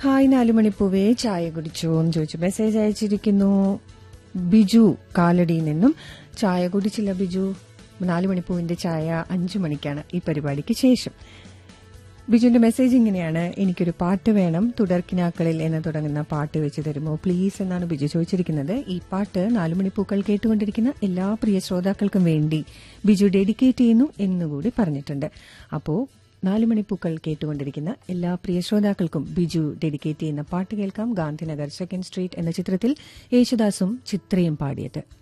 hi നാലുമണിപ്പൂവേ ചായ കുടിച്ചോ എന്ന് ചോദിച്ചു മെസ്സേജ് അയച്ചിരിക്കുന്നു ബിജു കാലടിയിൽ നിന്നും ചായ കുടിച്ചില്ല ബിജു നാലുമണിപ്പൂവിന്റെ ചായ അഞ്ചു മണിക്കാണ് ഈ പരിപാടിക്ക് ശേഷം ബിജുവിന്റെ മെസ്സേജ് ഇങ്ങനെയാണ് എനിക്കൊരു പാട്ട് വേണം തുടർക്കിനാക്കളിൽ എന്ന് തുടങ്ങുന്ന പാട്ട് വെച്ച് തരുമോ പ്ലീസ് എന്നാണ് ബിജു ചോദിച്ചിരിക്കുന്നത് ഈ പാട്ട് നാലുമണിപ്പൂക്കൾ കേട്ടുകൊണ്ടിരിക്കുന്ന എല്ലാ പ്രിയ ശ്രോതാക്കൾക്കും വേണ്ടി ബിജു ഡെഡിക്കേറ്റ് ചെയ്യുന്നു എന്നുകൂടി പറഞ്ഞിട്ടുണ്ട് അപ്പോ നാലുമണിപ്പൂക്കൾ കേട്ടുകൊണ്ടിരിക്കുന്ന എല്ലാ പ്രിയ ശ്രോതാക്കൾക്കും ബിജു ഡെഡിക്കേറ്റ് ചെയ്യുന്ന പാട്ട് കേൾക്കാം ഗാന്ധിനഗർ സെക്കൻഡ് സ്ട്രീറ്റ് എന്ന ചിത്രത്തിൽ യേശുദാസും ചിത്രയും പാടിയത്